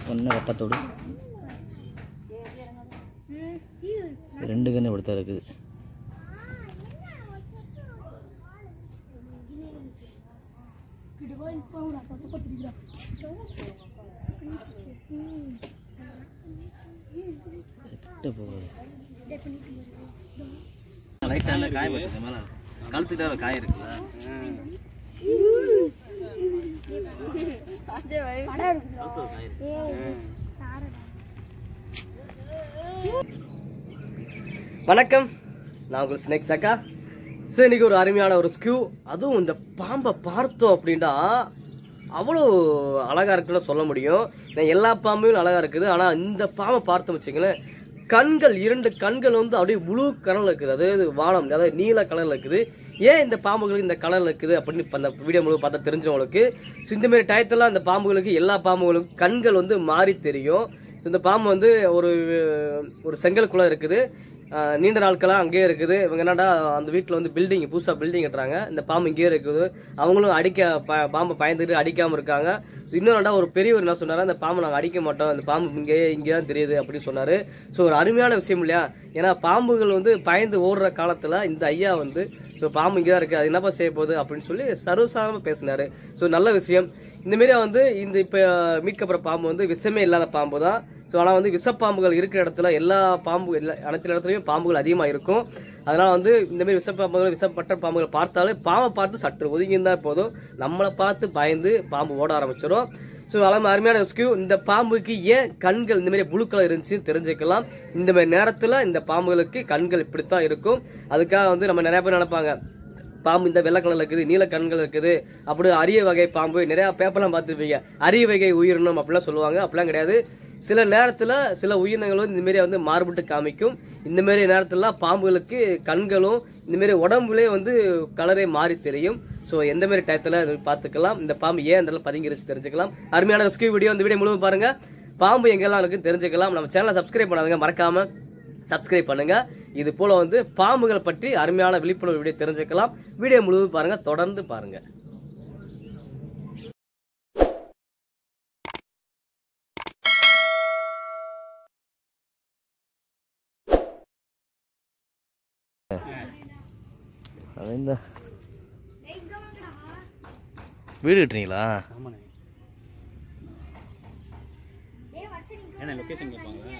ஒன்று வெப்பத்தோடு ரெண்டு கன்று இப்படித்தான் இருக்குது கிட்ட போகுது லைட்டாக காய பட்டுது மேலே கழுத்துக்கிட்ட காய இருக்குல்ல கழுத்துல காய இருக்கு வணக்கம் நான் உங்கள் ஸ்னேக் சக்கா ஸோ இன்னைக்கு ஒரு அருமையான ஒரு ஸ்கியூ அதுவும் இந்த பாம்பை பார்த்தோம் அப்படின்னா அவ்வளோ அழகா இருக்குன்னு சொல்ல முடியும் நான் எல்லா பாம்பையும் அழகா இருக்குது ஆனால் இந்த பாம்பை பார்த்தோம் வச்சுங்களேன் கண்கள் இரண்டு கண்கள் வந்து அப்படியே ப்ளூ கலர்ல இருக்குது அதாவது வானம் அதாவது நீல கலர்ல இருக்குது ஏன் இந்த பாம்புகளுக்கு இந்த கலர்ல இருக்குது அப்படின்னு இப்ப அந்த வீடியோ முழு பார்த்தா தெரிஞ்சவங்களுக்கு ஸோ இந்த மாதிரி டயத்தெல்லாம் இந்த பாம்புகளுக்கு எல்லா பாம்புகளுக்கும் கண்கள் வந்து மாறி தெரியும் So, இந்த பாம்பு வந்து ஒரு ஒரு செங்கல்குள்ள இருக்குது ஆஹ் நீண்ட நாட்களா அங்கேயே இருக்குது இவங்க என்னடா அந்த வீட்டில் வந்து பில்டிங் புதுசாக பில்டிங் கட்டுறாங்க இந்த பாம்பு இங்கேயே இருக்குது அவங்களும் அடிக்க ப- பாம்பை பயந்துட்டு அடிக்காம இருக்காங்க இன்னொருடா ஒரு பெரியவர் என்ன சொன்னாரு அந்த பாம்பை நாங்கள் அடிக்க மாட்டோம் அந்த பாம்பு இங்கேயே இங்கே தான் தெரியுது அப்படின்னு சொன்னாரு ஸோ ஒரு அருமையான விஷயம் இல்லையா ஏன்னா பாம்புகள் வந்து பயந்து ஓடுற காலத்துல இந்த ஐயா வந்து ஸோ பாம்பு இங்கே தான் இருக்கு அது என்னப்பா செய்ய போகுது அப்படின்னு சொல்லி சர்வசாதாரணமாக பேசினாரு ஸோ நல்ல விஷயம் இந்த மாரி வந்து இந்த இப்போ மீட்கப்படுற பாம்பு வந்து விஷமே இல்லாத பாம்பு தான் ஸோ ஆனால் வந்து விஷப்பாம்புகள் இருக்கிற இடத்துல எல்லா பாம்பு எல்லா அனைத்து இடத்துலையும் பாம்புகள் அதிகமாக இருக்கும் அதனால வந்து இந்த மாதிரி விஷப்பாம்புகள் விஷப்பட்ட பாம்புகள் பார்த்தாலே பாம்பை பார்த்து சற்று ஒதுங்கி இருந்தால் போதும் நம்மளை பார்த்து பயந்து பாம்பு ஓட ஆரம்பிச்சிடும் ஸோ அலாம அருமையான ரெஸ்கியூ இந்த பாம்புக்கு ஏன் கண்கள் இந்த மாதிரி புழு கலர் இருந்துச்சுன்னு தெரிஞ்சுக்கலாம் இந்த மாதிரி நேரத்தில் இந்த பாம்புகளுக்கு கண்கள் இப்படித்தான் இருக்கும் அதுக்காக வந்து நம்ம நிறைய பேர் நினைப்பாங்க பாம்பு இந்த வெள்ளை கலர்ல இருக்குது நீல கண்கள் இருக்குது அப்படி அரிய வகை பாம்பு நிறைய பேப்பர்லாம் பார்த்துருப்பீங்க அரிய வகை உயிரினம் அப்படிலாம் சொல்லுவாங்க அப்படிலாம் கிடையாது சில நேரத்துல சில உயிரினங்கள் வந்து இந்த மாதிரி வந்து மாறுபட்டு காமிக்கும் இந்த மாதிரி நேரத்துல பாம்புகளுக்கு கண்களும் இந்த மாதிரி உடம்புலயே வந்து கலரே மாறி தெரியும் ஸோ எந்த மாதிரி டயத்துல அது பார்த்துக்கலாம் இந்த பாம்பு ஏன் இந்த இடத்துல பதுங்கிருச்சு தெரிஞ்சுக்கலாம் அருமையான ரெஸ்கியூ வீடியோ இந்த வீடியோ முழுவதும் பாருங்க பாம்பு எங்கெல்லாம் இருக்குன்னு தெரிஞ்சுக்கலாம் நம்ம சேனலை சப்ஸ்கிரைப் பண்ணாதுங்க மறக்காம சப்ஸ்கிரைப் பண்ணுங்க இது போல வந்து பாம்புகள் பற்றி அருமையான விழிப்புணர்வு வீடியோ தெரிஞ்சுக்கலாம் வீடியோ முழுவதும் பாருங்க தொடர்ந்து பாருங்க அது இந்த வீடு கட்டுறீங்களா ஆமாண்ணே ஏன்னா லொக்கேஷன் கேட்பாங்க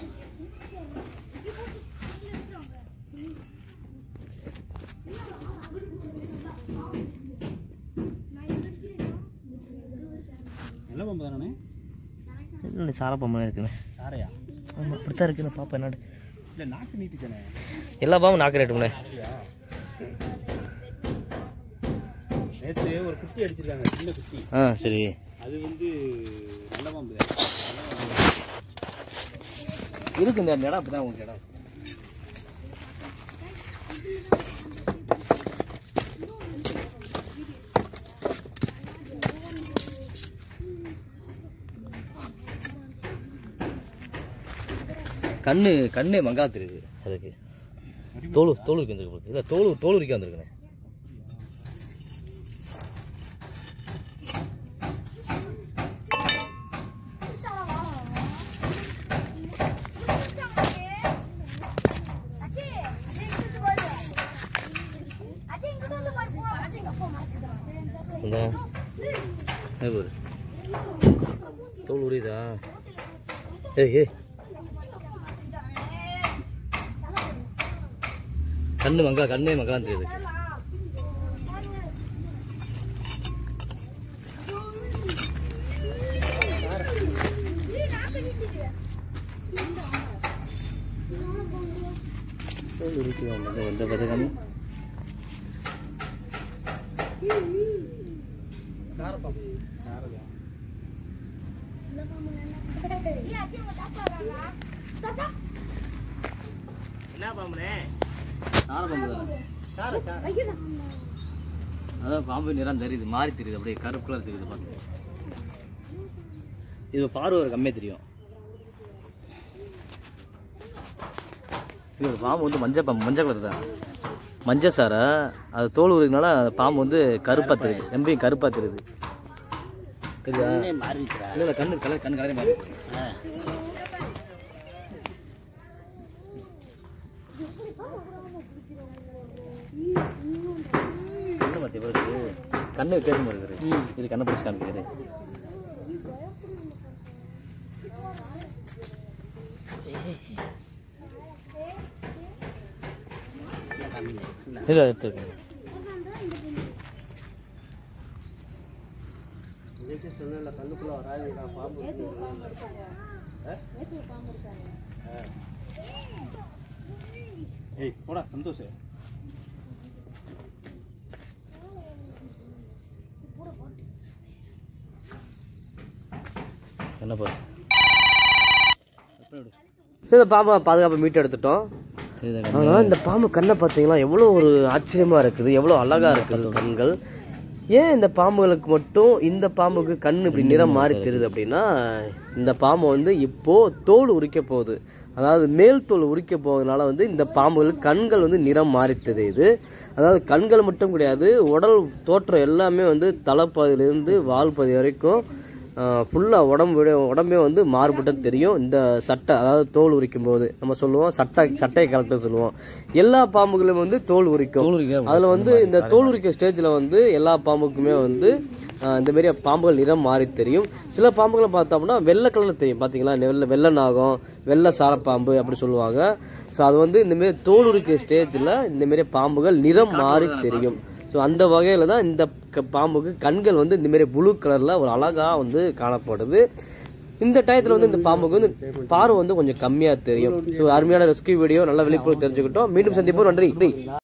நல்ல பம்பு தானே இல்லை சார பாம்பு இருக்குண்ணே சாரையா ஆமாம் இப்படித்தான் இருக்குன்னு பாப்பா என்னடு இல்லை நாக்கு நீட்டுச்சானே எல்லா பாம்பும் நாக்கு ரேட்டுங்களே நேற்று ஒரு குட்டி அடிச்சிருக்காங்க சின்ன குட்டி ஆ சரி அது வந்து நல்ல பாம்பு தான் இருக்கு இந்த இடம் அப்படிதான் உங்களுக்கு இடம் கண்ணு கண்ணே மங்கா தெரியுது அதுக்கு தோல் தோல் உரிக்க வந்துருக்கு இல்லை தோல் தோல் உரிக்க வந்திருக்குண்ணே இந்த இது பாரு தோல் உரியுதா ஏய் ஏய் கண்ணு மங்கா கண்ணே மங்கா தெரியுது தோல் உரிக்குது வந்து வந்த பார்த்து கண்ணு சார பாம்பு சாரதா என்ன பாம்புனே சார பாம்பு தானே சார சார அதான் பாம்பு நிறம் தெரியுது மாறி தெரியுது அப்படியே கருப்பு கலர் தெரியுது பாருங்க இது பார்வை ஒரு கம்மியாக தெரியும் இது ஒரு பாம்பு வந்து மஞ்சள் பாம்பு மஞ்சள் கலர் தான் மஞ்சள் சாரை அது தோல் உரிக்கனால அந்த பாம்பு வந்து கருப்பாக தெரியுது எம்பையும் கருப்பாக தெரியுது தெரியுதா கண்ணே மாறிடுச்சுடா இல்லை இல்லை கண்ணு கலர் கண்ணு கலரே மாறி ஆ. கண்ணு பார்த்து இவருக்கு கண்ணு வித்தியாசமா இருக்குது ம். இது கண்ணை பிடிச்சி காமிக்கிறாரு இல்லை காமிங்க இல்லை இல்லை எடுத்துருக்கேன் சொன்னல கண்ணுக்குள்ள வராதுடா பாம்பு ஏய் போடா சந்தோஷ் என்ன பாரு இந்த பாம்பை பாதுகாப்பாக மீட்டு எடுத்துட்டோம் இதுதான் ஆனா இந்த பாம்பு கண்ணை பார்த்தீங்களா எவ்வளோ ஒரு ஆச்சரியமா இருக்குது எவ்வளோ அழகா இருக்குது கண்கள் ஏன் இந்த பாம்புகளுக்கு மட்டும் இந்த பாம்புக்கு கண் இப்படி நிறம் மாறி தெரியுது அப்படின்னா இந்த பாம்பு வந்து இப்போ தோல் உரிக்க போகுது அதாவது மேல் தோல் உரிக்க போவதனால வந்து இந்த பாம்புகளுக்கு கண்கள் வந்து நிறம் மாறி தெரியுது அதாவது கண்கள் மட்டும் கிடையாது உடல் தோற்றம் எல்லாமே வந்து தலைப்பகுதியிலிருந்து வால் பகுதி வரைக்கும் ஃபுல்லாக உடம்பு உடம்பே வந்து மாறுபட்டது தெரியும் இந்த சட்டை அதாவது தோல் உரிக்கும் போது நம்ம சொல்லுவோம் சட்டை சட்டையை கலெக்டர் சொல்லுவோம் எல்லா பாம்புகளும் வந்து தோல் உரிக்கும் தோல் உரிக்க அதில் வந்து இந்த தோல் உரிக்க ஸ்டேஜில் வந்து எல்லா பாம்புக்குமே வந்து ஆஹ், இந்த மாதிரி பாம்புகள் நிறம் மாறி தெரியும் சில பாம்புகளை பார்த்தோம்னா வெள்ளை கலரில் தெரியும் பார்த்தீங்களா வெள்ளை வெள்ளை நாகம் வெள்ளை சாரப்பாம்பு அப்படி சொல்லுவாங்க ஸோ அது வந்து இந்த மாதிரி தோல் உரிக்க ஸ்டேஜில் இந்த மாதிரி பாம்புகள் நிறம் மாறி தெரியும் ஸோ அந்த வகையில் தான் இந்த க- பாம்புக்கு கண்கள் வந்து இந்த மாதிரி ப்ளூ கலரில் ஒரு அழகாக வந்து காணப்படுது இந்த டயத்தில் வந்து இந்த பாம்புக்கு வந்து பார்வை வந்து கொஞ்சம் கம்மியாக தெரியும் ஸோ அருமையான ரெஸ்கியூ வீடியோ நல்ல விழிப்புணர்வு தெரிஞ்சுக்கிட்டோம் மீண்டும் சந்திப்போம் நன்றி நன்றி